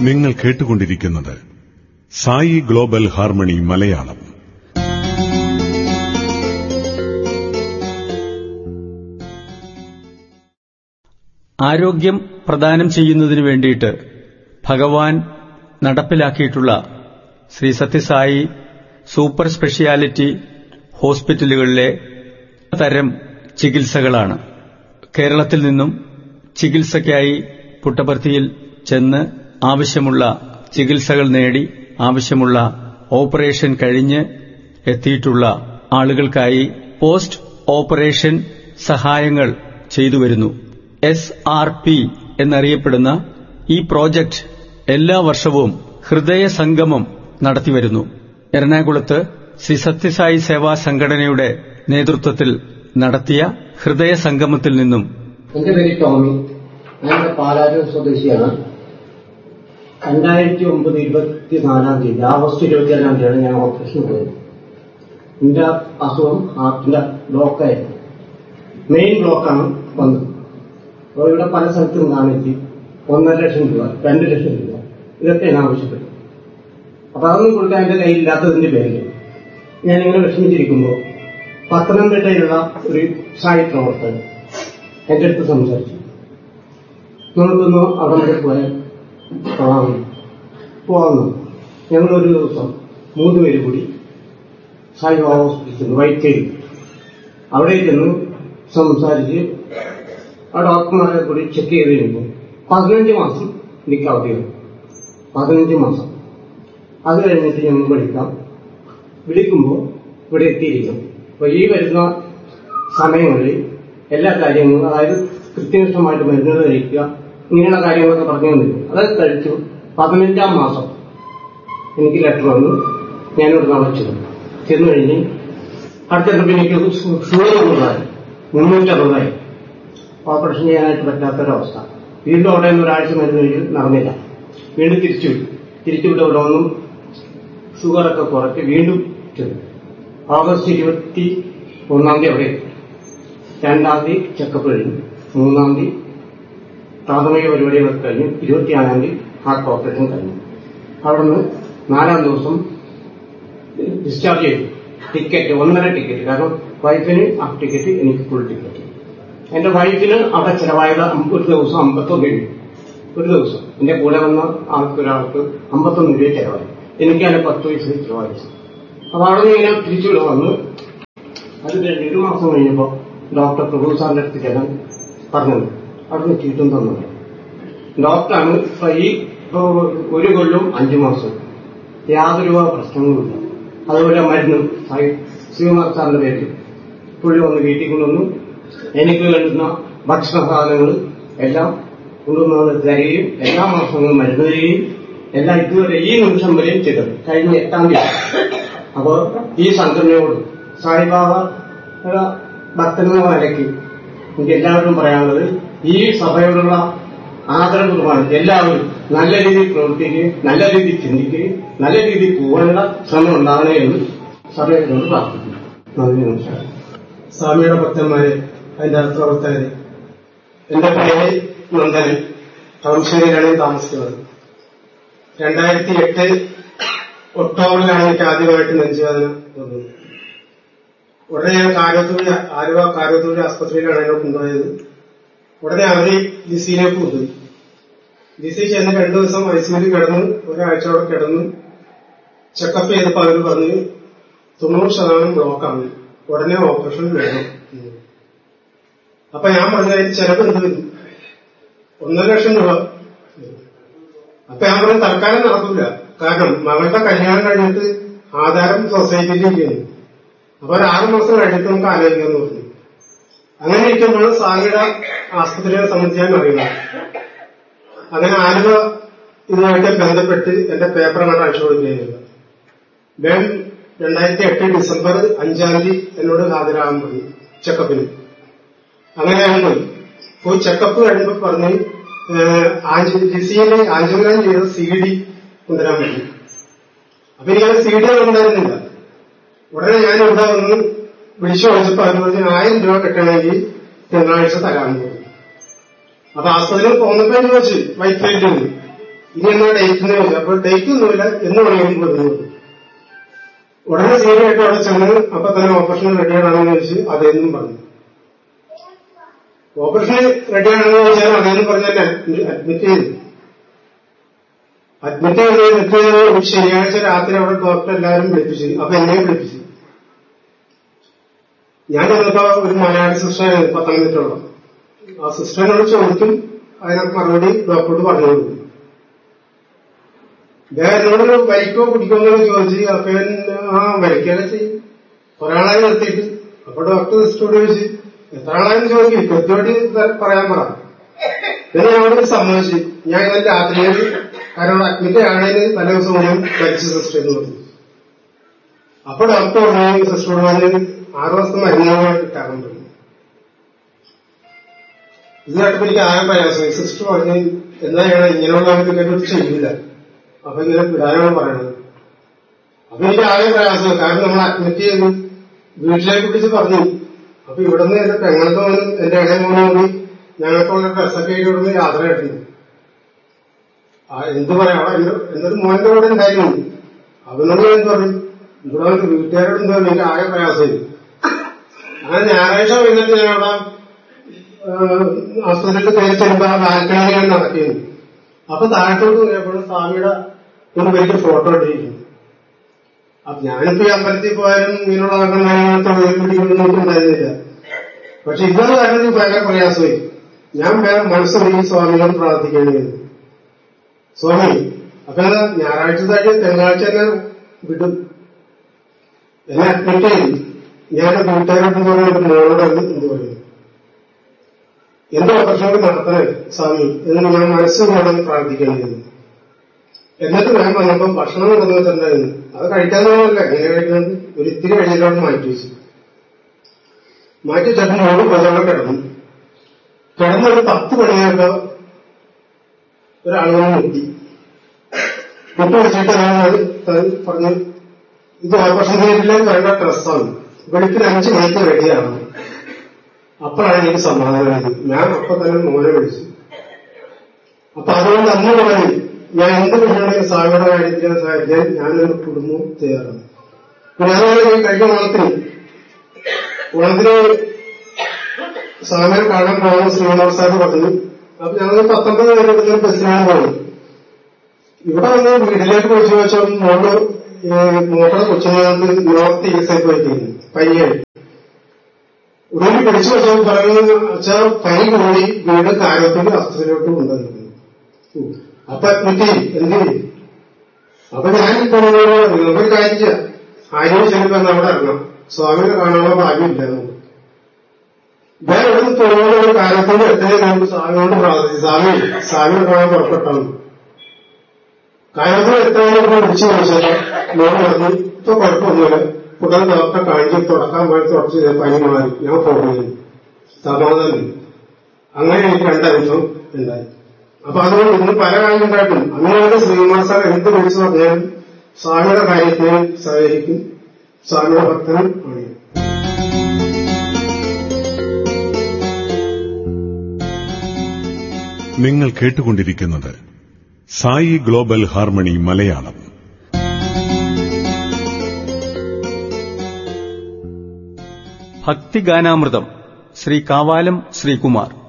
നിങ്ങൾ കേട്ടുകൊണ്ടിരിക്കുന്നത് Sai global harmony Malayalam ആരോഗ്യം പ്രദാനം ചെയ്യുന്നതിനു വേണ്ടിയിട്ട് ഭഗവാൻ നടപ്പിലാക്കിയിട്ടുള്ള ശ്രീ സത്യസായി സൂപ്പർ സ്പെഷ്യാലിറ്റി ഹോസ്പിറ്റലുകളിലെ തരം ചികിത്സകളാണ് കേരളത്തിൽ നിന്നും ചികിത്സയ്ക്കായി പുട്ടപർത്തിയിൽ ചെന്ന് ആവശ്യമുള്ള ചികിത്സകൾ നേടി ആവശ്യമുള്ള ഓപ്പറേഷൻ കഴിഞ്ഞ് എത്തിയിട്ടുള്ള ആളുകൾക്കായി പോസ്റ്റ് ഓപ്പറേഷൻ സഹായങ്ങൾ ചെയ്തുവരുന്നു എസ് ആർ പി എന്നറിയപ്പെടുന്ന ഈ പ്രോജക്റ്റ് എല്ലാ വർഷവും ഹൃദയ സംഗമം നടത്തിവരുന്നു എറണാകുളത്ത് ശ്രീ സത്യസായി സേവാ സംഘടനയുടെ നേതൃത്വത്തിൽ നടത്തിയ ഹൃദയ സംഗമത്തിൽ നിന്നും എന്റെ പേര് ടോമി ഞാൻ ഇവിടെ പാലാറ്റൂർ സ്വദേശിയാണ് രണ്ടായിരത്തി ഒമ്പത് ഇരുപത്തിനാലാം തീയതി ആഗസ്റ്റ് ഇരുപത്തിയേഴാം തീയതിയാണ് ഞാൻ ഓപ്പറേഷൻ പോയത് എന്റെ അസുഖം ഹാർട്ടിന്റെ ബ്ലോക്കായിരുന്നു മെയിൻ ബ്ലോക്കാണ് വന്നത് അപ്പോൾ ഇവിടെ പല സ്ഥലത്തും കാണിച്ച് ഒന്നര ലക്ഷം രൂപ രണ്ട് ലക്ഷം രൂപ ഇതൊക്കെ ഞാൻ ആവശ്യപ്പെട്ടു അപ്പൊ അതൊന്നും കൊടുക്കാൻ എന്റെ കയ്യിലില്ലാത്തതിന്റെ പേരിൽ ഞാനിങ്ങനെ വിഷമിച്ചിരിക്കുമ്പോൾ പത്തനംതിട്ടയിലുള്ള ഒരു സായി പ്രവർത്തകൻ എന്റെ അടുത്ത് സംസാരിച്ചു നമുക്കൊന്ന് അവിടെ വരെ പോയാൽ കാണാം പോകാമെന്ന് ഞങ്ങളൊരു ദിവസം മൂന്ന് പേര് കൂടി സായി ബാബ ഹോസ്പിറ്റലിൽ ചെന്നു വൈറ്റേരി അവിടെ ചെന്ന് സംസാരിച്ച് ആ ഡോക്ടർമാരെ കൂടി ചെക്ക് ചെയ്ത് കഴിയുമ്പോൾ പതിനഞ്ച് മാസം എനിക്ക് അവധിയാണ് പതിനഞ്ച് മാസം അത് കഴിഞ്ഞിട്ട് ഞങ്ങൾ വിളിക്കാം വിളിക്കുമ്പോൾ ഇവിടെ എത്തിയിരിക്കും അപ്പൊ ഈ വരുന്ന സമയങ്ങളിൽ എല്ലാ കാര്യങ്ങളും അതായത് കൃത്യനിഷ്ഠമായിട്ട് മരുന്നുകൾ കഴിക്കുക ഇങ്ങനെയുള്ള കാര്യങ്ങളൊക്കെ പറഞ്ഞു തന്നിരുന്നു അതൊക്കെ കഴിച്ചു പതിനഞ്ചാം മാസം എനിക്ക് ലെറ്റർ വന്നു ഞാനിവിടെ നാളെ ചെന്നു ചെന്നു കഴിഞ്ഞ് അടുത്ത എനിക്ക് ഷുഗർ കൂടുതലായി മുന്നൂറ്ററുപതായി ഓപ്പറേഷൻ ചെയ്യാനായിട്ട് പറ്റാത്തൊരവസ്ഥ വീണ്ടും അവിടെ നിന്ന് ഒരാഴ്ച മരുന്ന് കഴിഞ്ഞ് നടന്നില്ല വീണ്ടും തിരിച്ചു വിട്ടു തിരിച്ചു വിട്ട് ഇവിടെ ഒന്നും ഷുഗറൊക്കെ കുറച്ച് വീണ്ടും ചെന്നു ഓഗസ്റ്റ് ഇരുപത്തി ഒന്നാം തീയതി അവിടെ എത്തി. രണ്ടാം തീയതി ചെക്കപ്പ് കഴിഞ്ഞു മൂന്നാം തീയതി പ്രാഥമിക പരിപാടികളൊക്കെ കഴിഞ്ഞു ഇരുപത്തിയാറാം തീയതി ഹാർട്ട് ഓപ്പറേഷൻ കഴിഞ്ഞു അവിടുന്ന് നാലാം ദിവസം ഡിസ്ചാർജ് ചെയ്തു ടിക്കറ്റ് ഒന്നര ടിക്കറ്റ് കാരണം വൈഫിന് ആ ടിക്കറ്റ് എനിക്ക് ഫുൾ ടിക്കറ്റ് എന്റെ വൈഫിന് അവിടെ ചെലവായത് അമ്പ- ഒരു ദിവസം അമ്പത്തൊന്ന് രൂപ ഒരു ദിവസം എന്റെ കൂടെ വന്ന ആൾക്ക് ഒരാൾക്ക് അമ്പത്തൊന്ന് രൂപ ചെലവായി എനിക്ക് അതിന് പത്ത് പൈസ ചെലവായി അപ്പൊ അവിടെ നിന്ന് ഇങ്ങനെ തിരിച്ചുവിടെ വന്ന് അത് കഴിഞ്ഞ് ഒരു മാസം കഴിഞ്ഞപ്പോ ഡോക്ടർ പ്രഭു സാറിന്റെ അടുത്ത് ചെല്ലാൻ പറഞ്ഞത് അവിടുന്ന് ചീട്ടും തന്നത് ഡോക്ടറാണ് ഇപ്പൊ ഈ ഇപ്പൊ ഒരു കൊല്ലവും അഞ്ചു മാസവും യാതൊരു പ്രശ്നങ്ങളുമില്ല അതുപോലെ മരുന്ന് സായി- ശിവകുമാർ സാറിന്റെ പേരിൽ പുള്ളി വന്ന് വീട്ടിൽ കൊണ്ടുവന്നു എനിക്ക് വേണ്ടുന്ന ഭക്ഷണ സാധനങ്ങൾ എല്ലാം കൊണ്ടുവന്ന് തരികയും എല്ലാ മാസങ്ങളും മരുന്ന് തരികയും എല്ലാം ഇതുവരെ ഈ നിമിഷം വരെയും ചെയ്തത് കഴിഞ്ഞ എട്ടാം തീയതി അപ്പോ ഈ സംഘടനയോട് സായിബാബ ഭക്തനെന്ന നിലയ്ക്ക് എനിക്ക് എല്ലാവരും പറയാനുള്ളത് ഈ സഭയോടുള്ള ആദരവ് പ്രമാണിച്ച് എല്ലാവരും നല്ല രീതിയിൽ പ്രവർത്തിക്കുകയും നല്ല രീതിയിൽ ചിന്തിക്കുകയും നല്ല രീതിയിൽ പോകാനുള്ള ശ്രമം ഉണ്ടാകണേ എന്ന് സഭയോട് പ്രാർത്ഥിക്കുന്നു നന്ദി നമസ്കാരം സ്വാമിയുടെ ഭക്തന്മാരെ അതിന്റെ പ്രവർത്തകരെ എന്റെ പേര് നന്ദനൻ കളമശ്ശേരിയിലാണ് ഞാൻ താമസിക്കുന്നത് രണ്ടായിരത്തി എട്ട് ഒക്ടോബറിലാണ് എനിക്ക് ആദ്യമായിട്ട് നെഞ്ചുവേദന വന്നത് ഉടനെ ഞാൻ കാരോത്തൂര് ആലുവ കാരോത്തൂര് ആസ്പത്രിയിലാണ് എന്നെ കൊണ്ടുപോയത് ഉടനെ അവര് ജിസിയിലേക്ക് കൊണ്ടുപോയി ജിസി ചെന്ന് രണ്ടു ദിവസം ഐസിയിൽ കിടന്നു ഒരാഴ്ചയോടെ കിടന്നു ചെക്കപ്പ് ചെയ്തപ്പോൾ അവർ പറഞ്ഞു തൊണ്ണൂറ് ശതമാനം ബ്ലോക്കാണ് ഉടനെ ഓപ്പറേഷൻ വേണം എന്ന്. അപ്പൊ ഞാൻ പറഞ്ഞ ചിലവ് എന്ത് വരും ഒന്നര ലക്ഷം രൂപ അപ്പൊ ഞാൻ പറഞ്ഞു തൽക്കാലം നടക്കില്ല കാരണം മകളുടെ കല്യാണം കഴിഞ്ഞിട്ട് ആധാരം സൊസൈറ്റിയിൽ ഇരിക്കുന്നു അപ്പൊ ഒരു ആറ് മാസം കഴിഞ്ഞിട്ട് നമുക്ക് ആലോചിക്കാന്ന് പറഞ്ഞു അങ്ങനെ ഇരിക്കുമ്പോൾ സാഗിയുടെ ആസ്പത്രിയെ സംബന്ധിച്ച് ഞാൻ അറിയുന്നത് അങ്ങനെ ആലുവ ഇതുമായിട്ട് ബന്ധപ്പെട്ട് എന്റെ പേപ്പർ അങ്ങോട്ട് അയച്ചു കൊടുക്കുകയായിരുന്നു ഞാൻ രണ്ടായിരത്തി എട്ട് ഡിസംബർ അഞ്ചാം തീയതി എന്നോട് ഹാജരാകാൻ പോയി ചെക്കപ്പിന് അങ്ങനെ ഞാൻ പോയി പോയി ചെക്കപ്പ് കഴിഞ്ഞപ്പോ പറഞ്ഞ് ജിസിയിലെ ആഞ്ചോഗ്രാം ചെയ്ത സി ഡി കൊണ്ടുവരാൻ പറ്റി അപ്പൊ എനിക്ക് സി ഡി ഉണ്ടായിരുന്നില്ല ഉടനെ ഞാൻ ഇവിടെ വന്ന് വിളിച്ചു ചോദിച്ചപ്പോ അവർ പറഞ്ഞ് ആയിരം രൂപ കിട്ടണമെങ്കിൽ തിങ്കളാഴ്ച തരാമെന്ന് പറഞ്ഞു അപ്പൊ ആസ്പത്രിയിൽ പോകുന്നപ്പോ ചോദിച്ചു വൈറ്റ് ഫീൽഡിൽ നിന്ന് ഇനി എന്നാ ഡേറ്റിന് ചോദിച്ചു അപ്പൊ ഡേറ്റ് ഒന്നുമില്ല എന്ന് വേണമെങ്കിലും വരുന്നു ഉടനെ സീരിയായിട്ട് അവിടെ ചെന്ന് അപ്പൊ തന്നെ ഓപ്പറേഷൻ റെഡിയാണെന്ന് ചോദിച്ച് അതേന്നും പറഞ്ഞു ഓപ്പറേഷൻ റെഡിയാണെന്ന് ചോദിച്ചാൽ അതേന്നും പറഞ്ഞല്ലേ അഡ്മിറ്റ് ചെയ്തു അഡ്മിറ്റ് ചെയ്ത് അഡ്മിറ്റ് ചെയ്ത് ഒരു ശനിയാഴ്ച രാത്രി അവിടെ ഡോക്ടർ എല്ലാവരും വിളിപ്പിച്ചു അപ്പൊ എന്നെയും വിളിപ്പിച്ചു ഞാൻ ചെന്നപ്പോ ഒരു മലയാളി സിസ്റ്റർ പത്തനംതിട്ടോളം ആ സിസ്റ്ററിനോട് ചോദിക്കും അതിനൊക്കെ മറുപടി ഡോക്ടറോട് പറഞ്ഞു കൊടുക്കും വേറെന്നോട് വലിക്കോ പിടിക്കോ എന്നൊക്കെ ചോദിച്ചു അപ്പൊ ഞാൻ ആ വലിക്കൊക്കെ ചെയ്യും ഒരാളായി നിർത്തിയിട്ട് അപ്പൊ ഡോക്ടർ സിസ്റ്ററോട് ചോദിച്ചു എത്ര ആളായെന്ന് ചോദിക്കും കൃത്യമായിട്ട് പറയാൻ പറ പിന്നെ ഞങ്ങളോട് സമ്മതിച്ചു ഞാൻ ഇന്നലെ രാത്രിയിൽ കാരണം അഡ്മിറ്റ് ആണേന് തലേ ദിവസം മുഴുവൻ വലിച്ച സിസ്റ്റർ എന്ന് പറഞ്ഞു അപ്പൊ ഡോക്ടർ പറഞ്ഞു സിസ്റ്ററോട് പറഞ്ഞു ആറു മാസത്തെ മരുന്നുകൾ കിട്ടാറുണ്ട് ഇത് കേട്ടപ്പോ എനിക്ക് ആകെ പ്രയാസം സിസ്റ്റർ പറഞ്ഞ് എന്താ ചെയ്യണം ഇങ്ങനെയുള്ള കേട്ടിട്ട് ചെയ്യില്ല അപ്പൊ ഇങ്ങനെ വിടാനാണ് പറയണത് അപ്പൊ എനിക്ക് ആകെ പ്രയാസം കാരണം നമ്മൾ അഡ്മിറ്റ് ചെയ്ത് വീട്ടിലേക്ക് പിടിച്ച് പറഞ്ഞു അപ്പൊ ഇവിടുന്ന് എന്റെ പെങ്ങൾക്ക് മോനും എന്റെ ഇടയ മോനും കൂടി ഞങ്ങൾക്കുള്ള ഡ്രസ്സൊക്കെ ആയിട്ട് ഇവിടുന്ന് യാത്ര കിട്ടുന്നു ആ എന്ത് പറയാം അവിടെ എന്റെ എന്റെ ഒരു മോന്റെ കൂടെ ഉണ്ടായിരുന്നു അവനോട് ഞാൻ പറഞ്ഞു ഇവിടെ വന്നിട്ട് വീട്ടുകാരോട് എന്താ എനിക്ക് ആകെ പ്രയാസമായി അങ്ങനെ ഞായറാഴ്ച വൈകിട്ട് ഞാൻ അവിടെ ആസ്പത്രിയിൽ കയറി ചെല്ലുമ്പോ ആ ബാൽക്കണിയിൽ ഞാൻ നടക്കുന്നു അപ്പൊ താഴത്തോട്ട് പോയപ്പോൾ സ്വാമിയുടെ ഒരു വലിയ ഫോട്ടോ ഇട്ടിരിക്കുന്നു അപ്പൊ ഞാനിപ്പോ ഈ അമ്പലത്തിൽ പോയാലും ഇങ്ങനെയുള്ള തൊഴിൽ പിടിക്കുന്നൊന്നും ഉണ്ടായിരുന്നില്ല പക്ഷെ ഇതൊരു കാര്യം എനിക്ക് ഭയങ്കര പ്രയാസമായി ഞാൻ വേറെ മനസ്സൊരുങ്ങി സ്വാമിയോട് പ്രാർത്ഥിക്കേണ്ടി വന്നു സ്വാമി അപ്പൊ എന്താ ഞായറാഴ്ച തന്നെ തിങ്കളാഴ്ച തന്നെ വിടും എന്നെ അഡ്മിറ്റ് ചെയ്തു ഞാൻ വീട്ടുകാരോട് പറഞ്ഞിട്ട് മോളോട് എന്ത് എന്ത് പറയുന്നു എന്റെ ഓപ്പറേഷൻ നടത്തണേ സ്വാമി എന്ന് ഞാൻ മനസ്സുകൊണ്ടും പ്രാർത്ഥിക്കേണ്ടി വന്നു എന്നിട്ട് ഞാൻ വന്നപ്പോ ഭക്ഷണം കൊണ്ടു വെച്ചിട്ടുണ്ടായിരുന്നു അത് കഴിക്കാന്നല്ല എങ്ങനെ കഴിക്കുന്നത് ഒരു ഇത്തിരി കഴിഞ്ഞിട്ടാണ് മാറ്റി വെച്ചു മാറ്റി വെച്ചിട്ട് മോള് പ്രചോദനം കിടന്നു കിടന്നൊരു പത്ത് മണിയായപ്പോ ഒരാളുകൾ മുട്ടി മുട്ടി വെച്ചിട്ട് ഞാൻ അത് പറഞ്ഞു ഇത് ഓപ്പറേഷൻ തിയേറ്ററിലേക്ക് വേണ്ട ഡ്രസ്സാണ് വെളുപ്പിന് അഞ്ച് മണിക്ക് റെഡിയാണ് അപ്പോഴാണ് എനിക്ക് സമാധാനമായത് ഞാൻ അപ്പൊ തന്നെ മോനെ വിളിച്ചു അപ്പൊ അതുകൊണ്ട് അന്ന് പറഞ്ഞു ഞാൻ എന്ത് വിഷയമാണെങ്കിൽ സ്വാമിയുടെ കാര്യത്തിന് സഹായിക്കാൻ ഞാനൊരു കുടുംബവും തയ്യാറാണ് പിന്നെ അതുപോലെ ഈ കഴിഞ്ഞ ഓണത്തിന് ഓണത്തിന് സ്വാമിയെ കാണാൻ പോകുന്ന ശ്രീനിവാസ് സാർ പറഞ്ഞു അപ്പൊ ഞങ്ങൾ പത്തൊമ്പത് പേര് ഇവിടുന്ന് ബസ്സിനാണ് പോകുന്നത് ഇവിടെ വന്ന് വീട്ടിലേക്ക് പോയി ചോദിച്ചാൽ മോള് മോട്ടറെ കൊച്ചുങ്ങൾക്ക് നോർത്ത് ചികിത്സയ്ക്ക് പോയിക്കുന്നു പനിയായി ഉടനെ പിടിച്ചു വെച്ചാൽ പറയുന്നത് വെച്ചാൽ പനി കൂടി വീട് കാര്യത്തിന് അസ്ത്രത്തിലോട്ട് കൊണ്ടുവരുന്നു അപ്പൊ അഡ്മിറ്റ് എന്ത് ചെയ്യും അപ്പൊ ഞാൻ നിങ്ങൾക്കൊരു കാര്യം ചെയ്യാം ആരും ചെല്ലുമ്പോ അവിടെ ഇറങ്ങാം സ്വാമിനെ കാണാനുള്ള ഭാഗ്യമില്ല നമുക്ക് ഞാൻ ഇവിടെ പോകുന്ന ഒരു കാര്യത്തോട് എത്രയും നമുക്ക് സ്വാമിയോട് പ്രാർത്ഥിച്ചു സ്വാമി സ്വാമിനെ കാണാൻ പുറപ്പെട്ടാണ് കാര്യത്തിൽ എത്രയും വിളിച്ചു ചോദിച്ചാൽ ഞാൻ പറഞ്ഞു ഇപ്പൊ കുഴപ്പമൊന്നുമില്ല ഉടനെ ഡോക്ടറെ കാണിച്ച് തുടക്കാൻ പോയി തുടച്ച് പനി മാറി ഞാൻ പോകുന്നു സമാധാനം അങ്ങനെ എനിക്ക് രണ്ടനുഭവം ഉണ്ടായി അപ്പൊ അതുകൊണ്ട് ഇന്ന് പല കാര്യം ഉണ്ടായിട്ടും അങ്ങനെയാണ് ശ്രീനിവാസ എന്ത് വിളിച്ചു പറഞ്ഞാലും സ്വാമിയുടെ കാര്യത്തിന് സഹകരിക്കും സ്വാമിയുടെ ഭക്തനും ആണ് നിങ്ങൾ കേട്ടുകൊണ്ടിരിക്കുന്നത് സായി ഗ്ലോബൽ ഹാർമണി മലയാളം ഭക്തിഗാനാമൃതം ശ്രീ കാവാലം ശ്രീകുമാർ